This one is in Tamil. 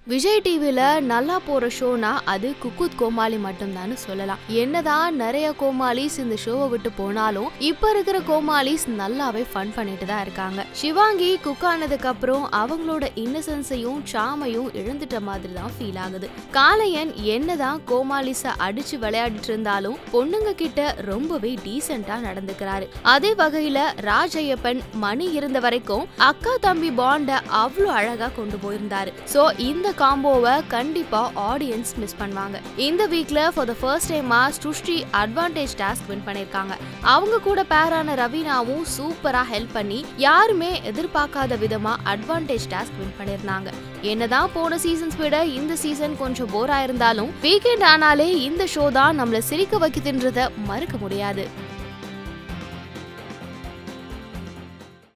விஜய் டிவில நல்லா போற ஷோனா அது குக்குத் கோமாளி மட்டும்தான் சொல்லலாம் என்னதான் நிறைய கோமாளிஸ் இந்த ஷோவை விட்டு போனாலும் இப்ப இருக்கிற கோமாளிஸ் நல்லாவே ஃபன் பண்ணிட்டு தான் இருக்காங்க சிவாங்கி குக் ஆனதுக்கு அப்புறம் அவங்களோட இன்னசென்ஸையும் சாமையும் இழந்துட்ட மாதிரி தான் ஃபீல் ஆகுது காளையன் என்னதான் கோமாளிஸ அடிச்சு விளையாடிட்டு இருந்தாலும் பொண்ணுங்க கிட்ட ரொம்பவே டீசெண்டா நடந்துக்கிறாரு அதே வகையில ராஜ் ஐயப்பன் மணி இருந்த வரைக்கும் அக்கா தம்பி பாண்ட அவ்வளோ அழகா கொண்டு போயிருந்தாரு சோ இந்த காம்போவை கண்டிப்பா ஆடியன்ஸ் மிஸ் பண்ணுவாங்க இந்த வீக்ல ஃபார் த ஃபர்ஸ்ட் டைமா சுஷ்டி அட்வான்டேஜ் டாஸ்க் வின் பண்ணிருக்காங்க அவங்க கூட பேரான ரவீனாவும் சூப்பரா ஹெல்ப் பண்ணி யாருமே எதிர்பார்க்காத விதமா அட்வான்டேஜ் டாஸ்க் வின் பண்ணிருந்தாங்க என்னதான் போன சீசன்ஸ் விட இந்த சீசன் கொஞ்சம் போரா இருந்தாலும் வீக்கெண்ட் ஆனாலே இந்த ஷோ தான் நம்மள சிரிக்க வைக்குதுன்றத மறுக்க முடியாது